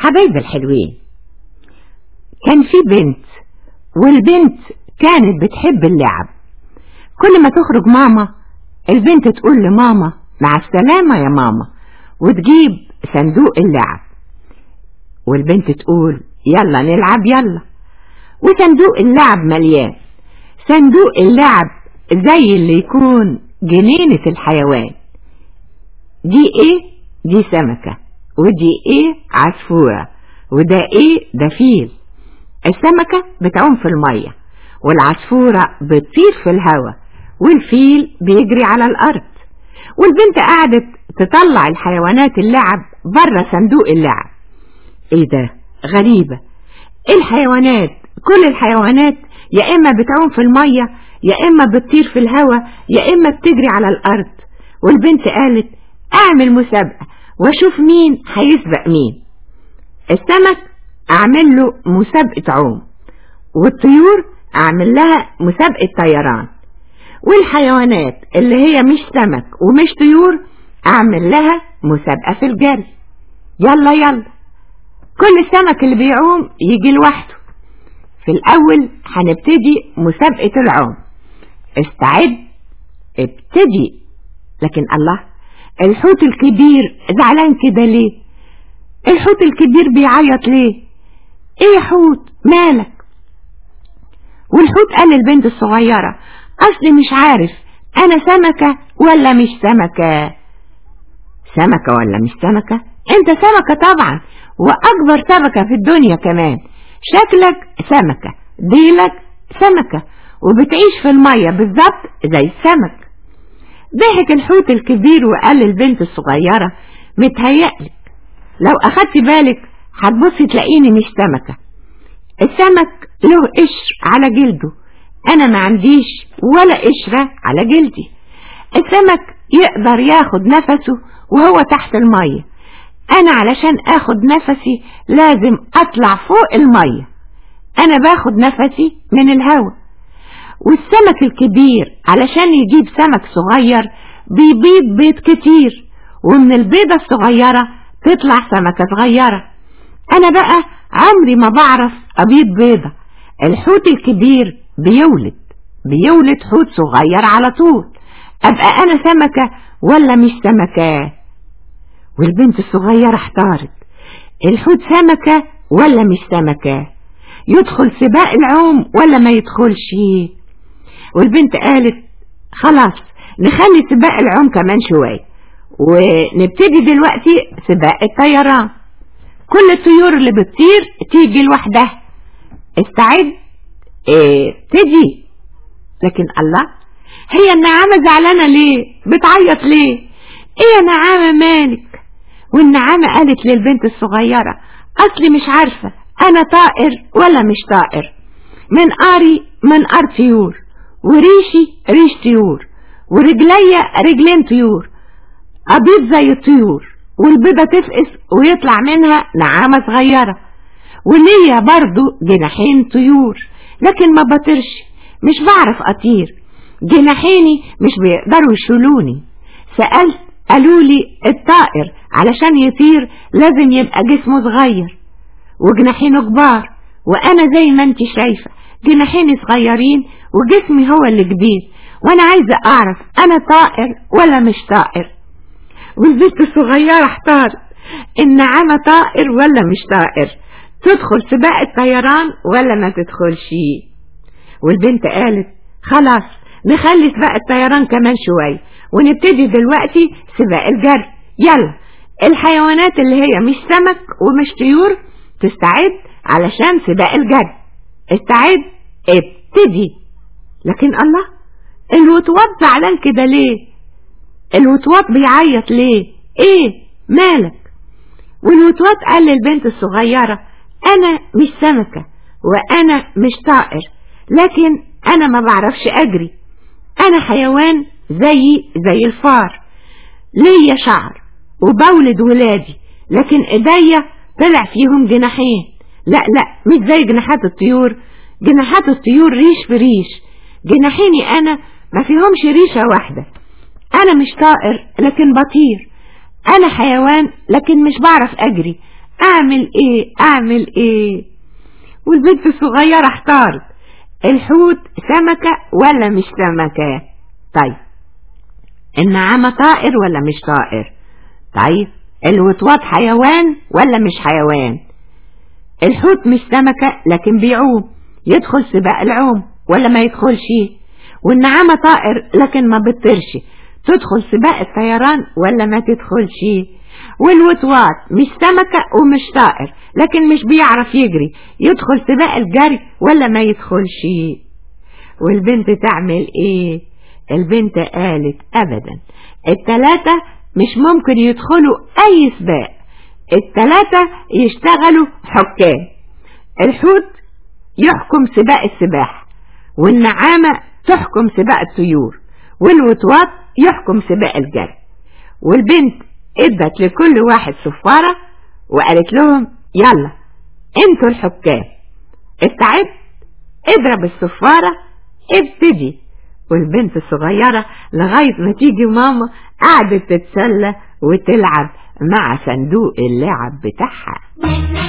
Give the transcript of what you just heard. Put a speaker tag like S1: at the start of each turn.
S1: حبايب الحلوين كان في بنت والبنت كانت بتحب اللعب كل ما تخرج ماما البنت تقول لماما مع السلامة يا ماما وتجيب صندوق اللعب والبنت تقول يلا نلعب يلا وصندوق اللعب مليان صندوق اللعب زي اللي يكون جنينة الحيوان دي ايه دي سمكة ودي ايه عصفورة وده ايه ده فيل السمكة بتعوم في المية والعصفورة بتطير في الهواء والفيل بيجري على الأرض والبنت قعدت تطلع الحيوانات اللعب بره صندوق اللعب ايه ده غريبة الحيوانات كل الحيوانات يا إما بتعوم في المية يا إما بتطير في الهواء يا إما بتجري على الأرض والبنت قالت أعمل مسابقة وأشوف مين هيسبق مين السمك أعمل له مسابقة عوم والطيور أعمل لها مسابقة طيران والحيوانات اللي هي مش سمك ومش طيور أعمل لها مسابقة في الجري يلا يلا كل السمك اللي بيعوم يجي لوحده في الأول هنبتدي مسابقة العوم استعد ابتدي لكن الله الحوت الكبير زعلان كده ليه الحوت الكبير بيعيط ليه ايه يا حوت مالك والحوت قال للبنت الصغيرة اصلي مش عارف انا سمكة ولا مش سمكة سمكة ولا مش سمكة انت سمكة طبعا واكبر سمكة في الدنيا كمان شكلك سمكة ديلك سمكة وبتعيش في المية بالظبط زي السمك ضحك الحوت الكبير وقال للبنت الصغيرة متهيألك لو أخدت بالك هتبصي تلاقيني مش سمكة السمك له قشر على جلده أنا ما عنديش ولا قشرة على جلدي السمك يقدر ياخد نفسه وهو تحت المية أنا علشان أخد نفسي لازم أطلع فوق المية أنا باخد نفسي من الهواء والسمك الكبير علشان يجيب سمك صغير بيبيض بيض كتير ومن البيضة الصغيرة تطلع سمكة صغيرة أنا بقى عمري ما بعرف أبيض بيضة الحوت الكبير بيولد بيولد حوت صغير على طول أبقى أنا سمكة ولا مش سمكة والبنت الصغيرة احتارت الحوت سمكة ولا مش سمكة يدخل سباق العوم ولا ما يدخلش والبنت قالت خلاص نخلي سباق العوم كمان شوية ونبتدي دلوقتي سباق الطيران كل الطيور اللي بتطير تيجي لوحدها استعد اه تجي لكن الله هي النعامة زعلانة ليه بتعيط ليه ايه يا نعامة مالك والنعامة قالت للبنت الصغيرة اصلي مش عارفة انا طائر ولا مش طائر من قاري من قار طيور وريشي ريش طيور ورجليا رجلين طيور أبيض زي الطيور والبيضة تفقس ويطلع منها نعامة صغيرة وليا برضو جناحين طيور لكن ما بطرش مش بعرف أطير جناحيني مش بيقدروا يشيلوني سألت قالوا لي الطائر علشان يطير لازم يبقى جسمه صغير وجناحينه كبار وأنا زي ما انت شايفة جناحيني صغيرين وجسمي هو اللي كبير وانا عايزة اعرف انا طائر ولا مش طائر والبنت الصغيرة احتارت النعامة طائر ولا مش طائر تدخل سباق الطيران ولا ما تدخلش والبنت قالت خلاص نخلي سباق الطيران كمان شوية ونبتدي دلوقتي سباق الجري يلا الحيوانات اللي هي مش سمك ومش طيور تستعد علشان سباق الجري استعد ابتدي لكن الله الوطواط زعلان كده ليه الوطواط بيعيط ليه ايه مالك والوطواط قال للبنت الصغيرة انا مش سمكة وانا مش طائر لكن انا ما بعرفش اجري انا حيوان زي زي الفار ليا شعر وبولد ولادي لكن ايديا طلع فيهم جناحين لا لا مش زي جناحات الطيور جناحات الطيور ريش في ريش جناحيني انا ما فيهمش ريشة واحدة انا مش طائر لكن بطير انا حيوان لكن مش بعرف اجري اعمل ايه اعمل ايه والبنت الصغيرة احتارت الحوت سمكة ولا مش سمكة طيب النعامة طائر ولا مش طائر طيب الوطواط حيوان ولا مش حيوان الحوت مش سمكة لكن بيعوم يدخل سباق العوم ولا ما يدخلش والنعامة طائر لكن ما بتطيرش تدخل سباق الطيران ولا ما تدخلش والوطواط مش سمكة ومش طائر لكن مش بيعرف يجري يدخل سباق الجري ولا ما يدخلش والبنت تعمل ايه البنت قالت ابدا التلاتة مش ممكن يدخلوا اي سباق التلاتة يشتغلوا حكام الحوت يحكم سباق السباحة والنعامة تحكم سباق الطيور والوطواط يحكم سباق الجري والبنت ادت لكل واحد صفارة وقالت لهم يلا انتوا الحكام استعد اضرب الصفارة ابتدي والبنت الصغيرة لغاية ما تيجي ماما قعدت تتسلى وتلعب مع صندوق اللعب بتاعها